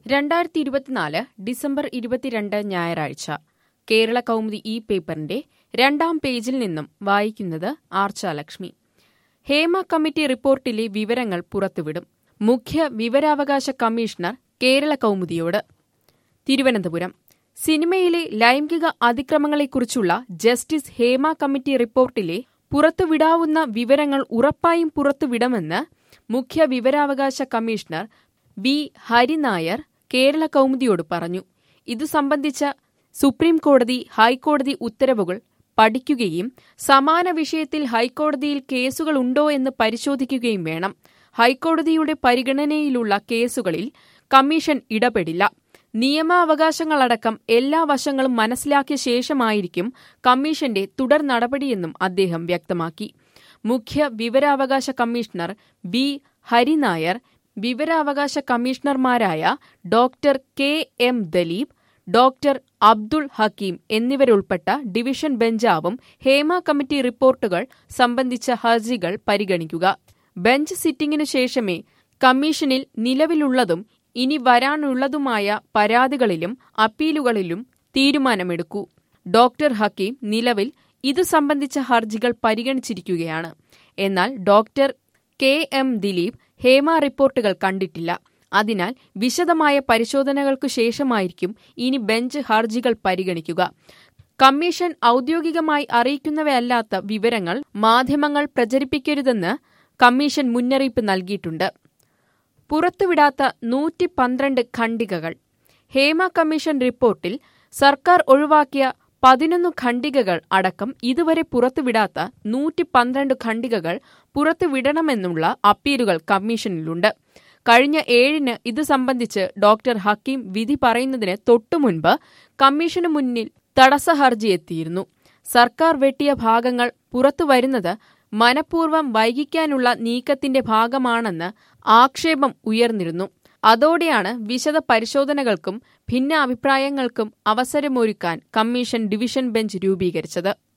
രണ്ടായിരത്തി ഇരുപത്തിനാല് ഡിസംബർ ഇരുപത്തിരണ്ട് ഞായറാഴ്ച കേരള കൗമുദി ഈ പേപ്പറിന്റെ രണ്ടാം പേജിൽ നിന്നും വായിക്കുന്നത് ആർച്ചാലക്ഷ്മി ഹേമ കമ്മിറ്റി റിപ്പോർട്ടിലെ വിവരങ്ങൾ പുറത്തുവിടും മുഖ്യ വിവരാവകാശ കമ്മീഷണർ കേരള കൗമുദിയോട് തിരുവനന്തപുരം സിനിമയിലെ ലൈംഗിക അതിക്രമങ്ങളെക്കുറിച്ചുള്ള ജസ്റ്റിസ് ഹേമ കമ്മിറ്റി റിപ്പോർട്ടിലെ പുറത്തുവിടാവുന്ന വിവരങ്ങൾ ഉറപ്പായും പുറത്തുവിടുമെന്ന് മുഖ്യ വിവരാവകാശ കമ്മീഷണർ വി ഹരിനായർ കേരള കൗമുദിയോട് പറഞ്ഞു ഇതു സംബന്ധിച്ച സുപ്രീം കോടതി ഹൈക്കോടതി ഉത്തരവുകൾ പഠിക്കുകയും സമാന വിഷയത്തിൽ ഹൈക്കോടതിയിൽ കേസുകൾ ഉണ്ടോ എന്ന് പരിശോധിക്കുകയും വേണം ഹൈക്കോടതിയുടെ പരിഗണനയിലുള്ള കേസുകളിൽ കമ്മീഷൻ ഇടപെടില്ല നിയമാവകാശങ്ങളടക്കം എല്ലാ വശങ്ങളും മനസ്സിലാക്കിയ ശേഷമായിരിക്കും കമ്മീഷന്റെ തുടർ നടപടിയെന്നും അദ്ദേഹം വ്യക്തമാക്കി മുഖ്യ വിവരാവകാശ കമ്മീഷണർ ബി ഹരിനായർ വിവരാവകാശ കമ്മീഷണർമാരായ doctor K M Dileep doctor Abdul Hakeem എന്നിവരുൾപ്പെട്ട ഡിവിഷൻ ബെഞ്ചാവും ഹേമ കമ്മിറ്റി റിപ്പോർട്ടുകൾ സംബന്ധിച്ച ഹർജികൾ പരിഗണിക്കുക ബെഞ്ച് സിറ്റിംഗിനു ശേഷമേ കമ്മീഷനിൽ നിലവിലുള്ളതും ഇനി വരാനുള്ളതുമായ പരാതികളിലും അപ്പീലുകളിലും തീരുമാനമെടുക്കൂ ഡോക്ടർ ഹക്കീം നിലവിൽ ഇതു സംബന്ധിച്ച ഹർജികൾ പരിഗണിച്ചിരിക്കുകയാണ് എന്നാൽ doctor K M Dileep Hema റിപ്പോർട്ടുകൾ കണ്ടിട്ടില്ല അതിനാൽ വിശദമായ പരിശോധനകൾക്കു ശേഷമായിരിക്കും ഇനി ബെഞ്ച് ഹർജികൾ പരിഗണിക്കുക കമ്മീഷൻ ഔദ്യോഗികമായി അറിയിക്കുന്നവയല്ലാത്ത വിവരങ്ങൾ മാധ്യമങ്ങൾ പ്രചരിപ്പിക്കരുതെന്ന് കമ്മീഷൻ മുന്നറിയിപ്പ് നൽകിയിട്ടുണ്ട് പുറത്തുവിടാത്ത നൂറ്റി പന്ത്രണ്ട് ഖണ്ഡികകൾ ഹേമ കമ്മീഷൻ റിപ്പോർട്ടിൽ സർക്കാർ ഒഴിവാക്കിയ പതിനൊന്ന് ഖണ്ഡികകൾ അടക്കം ഇതുവരെ പുറത്തുവിടാത്ത നൂറ്റി പന്ത്രണ്ട് ഖണ്ഡികകൾ പുറത്തുവിടണമെന്നുള്ള അപ്പീലുകൾ കമ്മീഷനിലുണ്ട് കഴിഞ്ഞ ഏഴിന് ഇത് സംബന്ധിച്ച് ഡോക്ടർ ഹക്കീം വിധി പറയുന്നതിന് തൊട്ടുമുൻപ് കമ്മീഷന് മുന്നിൽ തടസ്സ ഹർജി എത്തിയിരുന്നു സർക്കാർ വെട്ടിയ ഭാഗങ്ങൾ പുറത്തുവരുന്നത് മനഃപൂർവ്വം വൈകിക്കാനുള്ള നീക്കത്തിന്റെ ഭാഗമാണെന്ന് ആക്ഷേപം ഉയർന്നിരുന്നു അതോടെയാണ് വിശദ പരിശോധനകൾക്കും ഭിന്ന അഭിപ്രായങ്ങൾക്കും അവസരമൊരുക്കാൻ കമ്മീഷൻ ഡിവിഷൻ ബെഞ്ച് രൂപീകരിച്ചത്